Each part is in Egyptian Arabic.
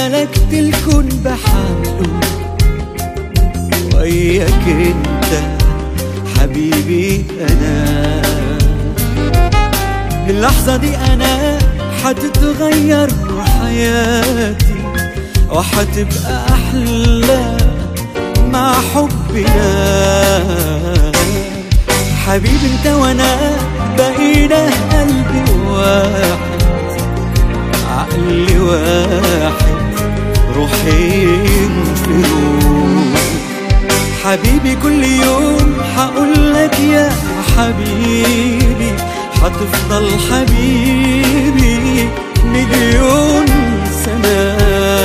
ملكت الكون بحاله وياك انت حبيبي انا من اللحظة دي انا حتتغير حياتي وحتبقى احلى مع حبنا حبيبي انت وانا بقينا قلبي واحد عقلي واحد روحين في روح حبيبي كل يوم حقول لك يا حبيبي حتفضل حبيبي مليون سنة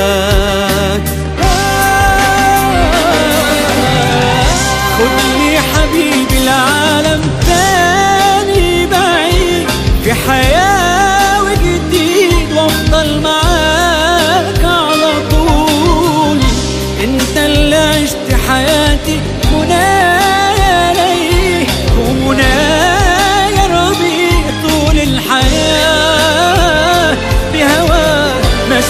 خدني حبيبي العالم تاني بعيد في حياة وجديد وافضل معاك على طول انت اللي عشت حياتي منايا ليه ومنايا ربيع طول الحياة بهواك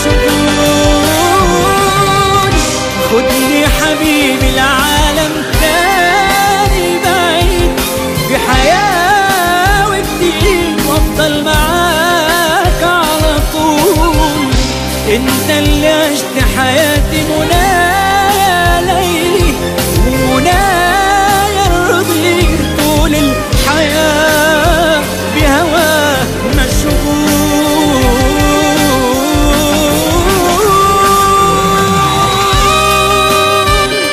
مشغول خدني حبيبي العالم تاني بعيد في حياة وجديد وافضل معاك على طول انت اللي عشت حياتي منايا ليلي ومنايا الرضيع طول الحياة بهواه مشغول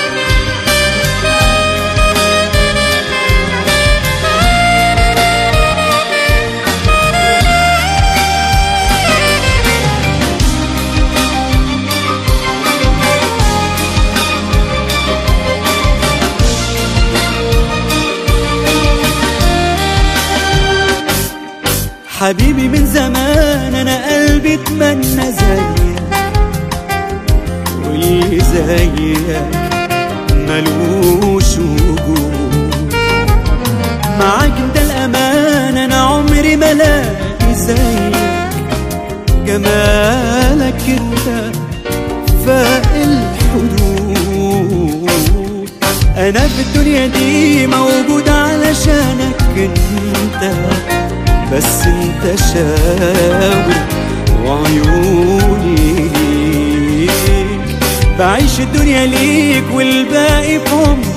حبيبي من زمان انا قلبي اتمنى زيك واللي زيك ملوش وجود معاك انت الامان انا عمري ما الاقي زيك جمالك انت فاق الحدود انا في الدنيا دي موجود علشانك انت بس انت شاور وعيوني ليك بعيش الدنيا ليك والباقي في عمري